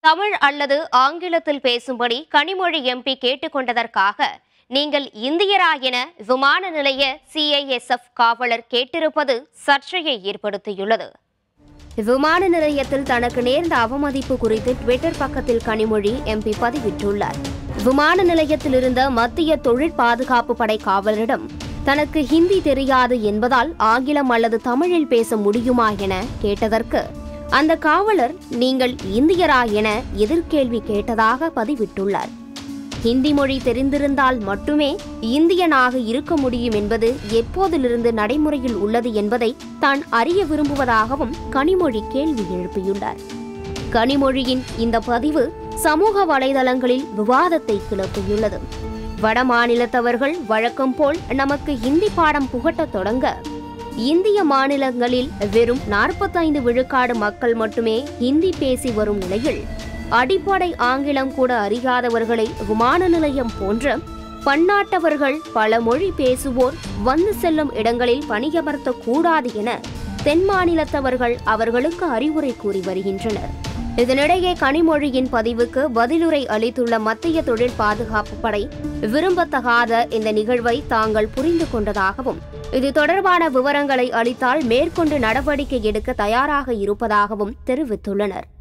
தமிழ் அல்லது ஆங்கிலத்தில் பேசும்படி கனிமொழி எம்பி கேட்டுக்கொண்டதற்காக நீங்கள் இந்தியரா என விமான நிலைய சிஐஎஸ்எஃப் காவலர் கேட்டிருப்பது சர்ச்சையை ஏற்படுத்தியுள்ளது விமான நிலையத்தில் தனக்கு நேர்ந்த அவமதிப்பு குறித்து ட்விட்டர் பக்கத்தில் கனிமொழி எம்பி பதிவிட்டுள்ளார் விமான நிலையத்தில் இருந்த மத்திய தொழில் பாதுகாப்பு படை காவலரிடம் தனக்கு ஹிந்தி தெரியாது என்பதால் ஆங்கிலம் அல்லது தமிழில் பேச முடியுமா என கேட்டதற்கு அந்த காவலர் நீங்கள் இந்தியரா என எதிர்கேள்வி கேட்டதாக பதிவிட்டுள்ளார் ஹிந்தி மொழி தெரிந்திருந்தால் மட்டுமே இந்தியனாக இருக்க முடியும் என்பது எப்போதிலிருந்து நடைமுறையில் உள்ளது என்பதை தான் அறிய விரும்புவதாகவும் கனிமொழி கேள்வி எழுப்பியுள்ளார் கனிமொழியின் இந்த பதிவு சமூக வலைதளங்களில் விவாதத்தை கிளப்பியுள்ளது வட மாநிலத்தவர்கள் வழக்கம் போல் நமக்கு ஹிந்தி பாடம் புகட்டத் தொடங்க இந்திய மாநிலங்களில் வெறும் நாற்பத்தைந்து விழுக்காடு மக்கள் மட்டுமே ஹிந்தி பேசி வரும் நிலையில் அடிப்படை ஆங்கிலம் கூட அறியாதவர்களை விமான நிலையம் போன்ற பன்னாட்டவர்கள் பல மொழி பேசுவோர் வந்து செல்லும் இடங்களில் பணியமர்த்த கூடாது என தென் மாநிலத்தவர்கள் அவர்களுக்கு அறிவுரை கூறி வருகின்றனர் இதனிடையே கனிமொழியின் பதிவுக்கு பதிலுரை அளித்துள்ள மத்திய தொழில் பாதுகாப்பு படை விரும்பத்தகாத இந்த நிகழ்வை தாங்கள் புரிந்து கொண்டதாகவும் இது தொடர்பான விவரங்களை அளித்தால் மேற்கொண்டு நடவடிக்கை எடுக்க தயாராக இருப்பதாகவும் தெரிவித்துள்ளனர்